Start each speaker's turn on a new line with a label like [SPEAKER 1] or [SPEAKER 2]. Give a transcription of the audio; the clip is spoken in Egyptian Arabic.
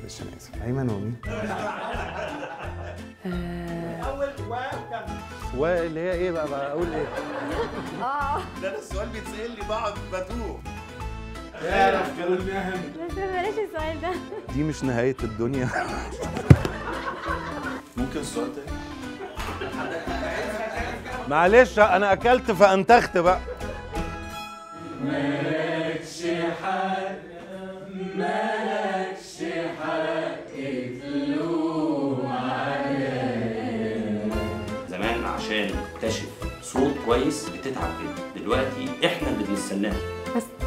[SPEAKER 1] معلش انا اسف ايمن ومين واللي هي ايه بقى بقى اقول ايه
[SPEAKER 2] ده انا السؤال بيتسال لي بقعد بتوه
[SPEAKER 3] بس بلاش السؤال ده
[SPEAKER 1] دي مش نهايه الدنيا
[SPEAKER 2] ممكن السؤال تاني
[SPEAKER 1] معلش انا اكلت فانتخت بقى
[SPEAKER 4] زمان عشان تكتشف صوت كويس بتتعب جدا دلوقتي احنا اللي بنستناه
[SPEAKER 3] بس